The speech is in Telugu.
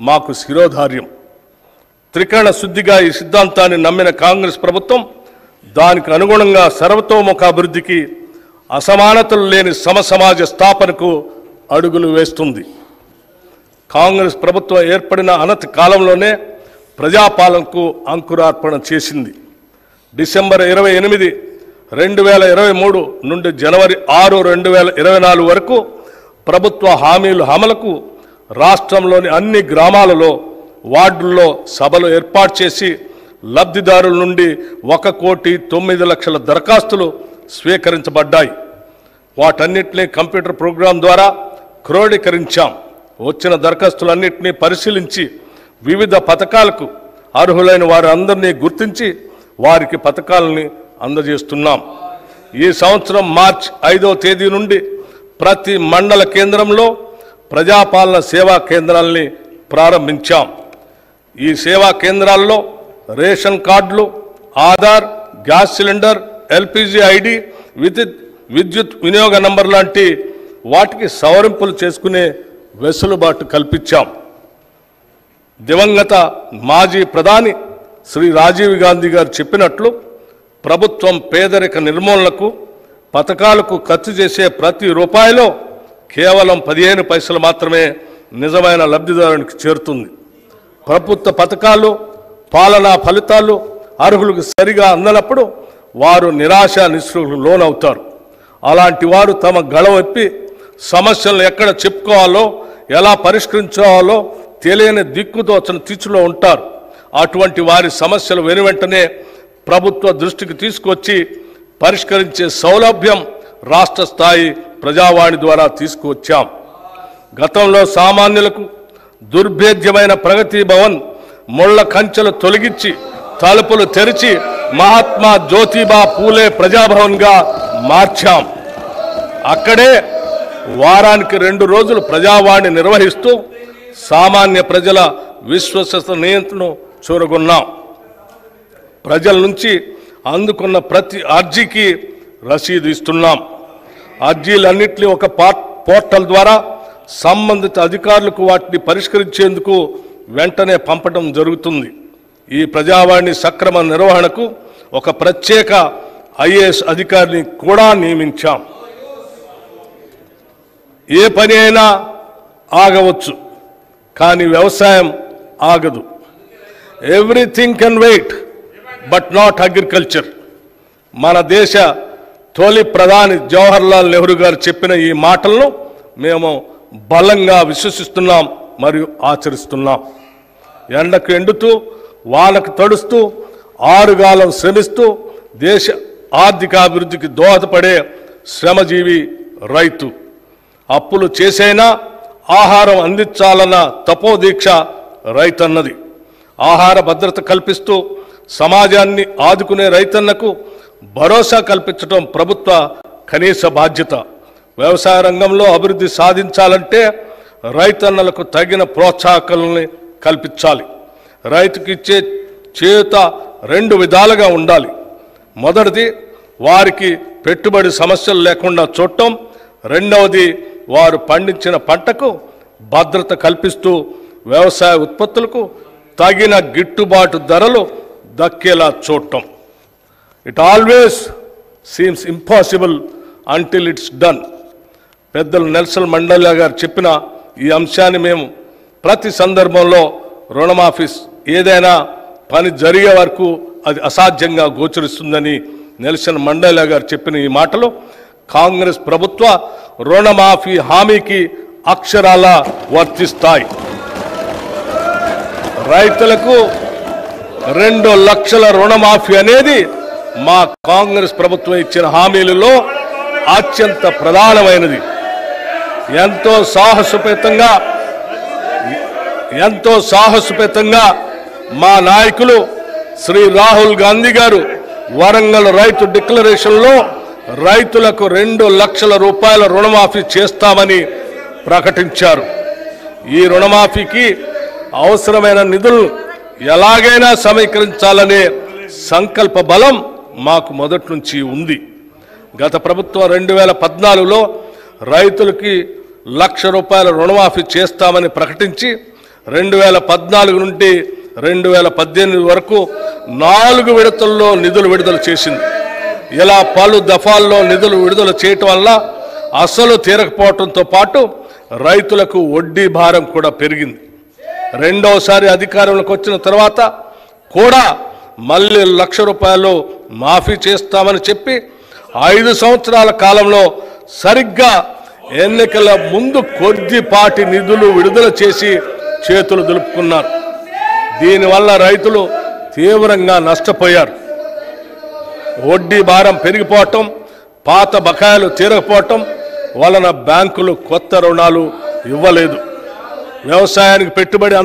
మాకు శిరోధార్యం త్రికరణ శుద్ధిగా ఈ సిద్ధాంతాన్ని నమ్మిన కాంగ్రెస్ ప్రభుత్వం దానికి అనుగుణంగా సర్వతోముఖాభివృద్ధికి అసమానతలు లేని సమసమాజ స్థాపనకు అడుగులు వేస్తుంది కాంగ్రెస్ ప్రభుత్వం ఏర్పడిన అనతి కాలంలోనే ప్రజాపాలనకు అంకురార్పణ చేసింది డిసెంబర్ ఇరవై ఎనిమిది రెండు వేల ఇరవై మూడు నుండి జనవరి ఆరు రెండు వేల ఇరవై నాలుగు వరకు ప్రభుత్వ హామీలు అమలుకు రాష్ట్రంలోని అన్ని గ్రామాలలో వార్డుల్లో సభలు ఏర్పాటు చేసి లబ్ధిదారుల నుండి ఒక కోటి తొమ్మిది లక్షల దరఖాస్తులు స్వీకరించబడ్డాయి వాటన్నిటినీ కంప్యూటర్ ప్రోగ్రాం ద్వారా క్రోడీకరించాం వచ్చిన దరఖాస్తులన్నింటినీ పరిశీలించి వివిధ పథకాలకు అర్హులైన వారందరినీ గుర్తించి వారికి పథకాలని అందజేస్తున్నాం ఈ సంవత్సరం మార్చి ఐదవ తేదీ నుండి ప్రతి మండల కేంద్రంలో ప్రజాపాలన సేవా కేంద్రాల్ని ప్రారంభించాం ఈ సేవా కేంద్రాల్లో రేషన్ కార్డులు Aadhaar gas cylinder LPG ID విద్యుత్ విద్యుత్ వినియోగ నంబర్ లాంటి వాటికి సవరింపులు చేసుకునే వెసులుబాటు కల్పించాం దివంగత మాజీ ప్రధాని శ్రీ రాజీవ్ గాంధీ గారు చెప్పినట్లు ప్రభుత్వం పేదరిక నిర్మూలనకు పథకాలకు ఖర్చు చేసే ప్రతి రూపాయిలో కేవలం పదిహేను పైసలు మాత్రమే నిజమైన లబ్ధిదారునికి చేరుతుంది ప్రభుత్వ పథకాలు పాలనా ఫలితాలు అర్హులకు సరిగా అందనప్పుడు వారు నిరాశ నిస్పృహలకు లోనవుతారు అలాంటి వారు తమ గళవెప్పి సమస్యలను ఎక్కడ చెప్పుకోవాలో ఎలా పరిష్కరించాలో తెలియని దిక్కుతోచని తీర్చులో ఉంటారు అటువంటి వారి సమస్యలు వెను వెంటనే ప్రభుత్వ దృష్టికి తీసుకొచ్చి పరిష్కరించే సౌలభ్యం రాష్ట్ర స్థాయి ప్రజావాణి ద్వారా తీసుకువచ్చాం గతంలో సామాన్యులకు దుర్భేద్యమైన ప్రగతి భవన్ ముళ్ళ కంచెలు తొలగించి తలుపులు తెరిచి మహాత్మా జ్యోతిబా పూలే ప్రజాభవన్గా మార్చాం అక్కడే వారానికి రెండు రోజులు ప్రజావాణి నిర్వహిస్తూ సామాన్య ప్రజల విశ్వసనీయతను చూరగొన్నాం ప్రజల నుంచి అందుకున్న ప్రతి అర్జీకి రసీదు ఇస్తున్నాం అర్జీలన్నింటినీ ఒక పార్ట్ పోర్టల్ ద్వారా సంబంధిత అధికారులకు వాటిని పరిష్కరించేందుకు వెంటనే పంపడం జరుగుతుంది ఈ ప్రజావాణి సక్రమ నిర్వహణకు ఒక ప్రత్యేక ఐఏఎస్ అధికారిని కూడా నియమించాం ఏ పని అయినా ఆగవచ్చు కానీ వ్యవసాయం ఆగదు everything can wait but not agriculture మన దేశ తొలి ప్రధాని జవహర్లాల్ నెహ్రూ గారు చెప్పిన ఈ మాటలను మేము బలంగా విశ్వసిస్తున్నాం మరియు ఆచరిస్తున్నాం ఎండకు ఎండుతూ వానకు తడుస్తూ ఆరుగాలం శ్రమిస్తూ దేశ ఆర్థికాభివృద్ధికి దోహదపడే శ్రమజీవి రైతు అప్పులు చేసైనా ఆహారం అందించాలన్న తపోదీక్ష రైతన్నది ఆహార భద్రత కల్పిస్తూ సమాజాన్ని ఆదుకునే రైతన్నకు భరోసా కల్పించడం ప్రభుత్వ కనీస బాధ్యత వ్యవసాయ రంగంలో అభివృద్ధి సాధించాలంటే రైతన్నలకు తగిన ప్రోత్సాహకాలని కల్పించాలి రైతుకి ఇచ్చే చేత రెండు విధాలుగా ఉండాలి మొదటిది వారికి పెట్టుబడి సమస్యలు లేకుండా చూడటం రెండవది వారు పండించిన పంటకు భద్రత కల్పిస్తూ వ్యవసాయ ఉత్పత్తులకు తగిన గిట్టుబాటు ధరలు దక్కేలా చూడటం it always seems impossible until it's done పెద్దలు నెల్సన్ మండలియా గారు చెప్పిన ఈ అంశాన్ని మేము ప్రతి సందర్భంలో రుణమాఫీస్ ఏదైనా పని జరిగే వరకు అది అసాధ్యంగా గోచరిస్తుందని నెల్సన్ మండలియా గారు చెప్పిన ఈ మాటలు కాంగ్రెస్ ప్రభుత్వ రుణమాఫీ హామీకి అక్షరాల వర్తిస్తాయి రైతులకు రెండు లక్షల రుణమాఫీ అనేది మా కాంగ్రెస్ ప్రభుత్వం ఇచ్చిన హామీలలో అత్యంత ప్రధానమైనది ఎంతో సాహసోపేతంగా ఎంతో సాహసోపేతంగా మా నాయకులు శ్రీ రాహుల్ గాంధీ గారు వరంగల్ రైతు డిక్లరేషన్లో రైతులకు రెండు లక్షల రూపాయల రుణమాఫీ చేస్తామని ప్రకటించారు ఈ రుణమాఫీకి అవసరమైన నిధులు ఎలాగైనా సమీకరించాలనే సంకల్ప బలం మాకు మొదటి నుంచి ఉంది గత ప్రభుత్వం రెండు వేల పద్నాలుగులో రైతులకి లక్ష రూపాయల రుణమాఫీ చేస్తామని ప్రకటించి రెండు వేల పద్నాలుగు నుండి రెండు వేల పద్దెనిమిది వరకు నాలుగు విడతల్లో నిధులు విడుదల చేసింది ఇలా పలు దఫాల్లో నిధులు విడుదల చేయటం వల్ల అసలు తీరకపోవటంతో పాటు రైతులకు వడ్డీ భారం కూడా పెరిగింది రెండవసారి అధికారంలోకి వచ్చిన తర్వాత కూడా మళ్ళీ లక్ష రూపాయలు మాఫీ చేస్తామని చెప్పి ఐదు సంవత్సరాల కాలంలో సరిగ్గా ఎన్నికల ముందు కొద్దిపాటి నిధులు విడుదల చేసి చేతులు దులుపుకున్నారు దీనివల్ల రైతులు తీవ్రంగా నష్టపోయారు వడ్డీ భారం పెరిగిపోవటం పాత బకాయిలు తీరకపోవటం వలన బ్యాంకులు కొత్త రుణాలు ఇవ్వలేదు వ్యవసాయానికి పెట్టుబడి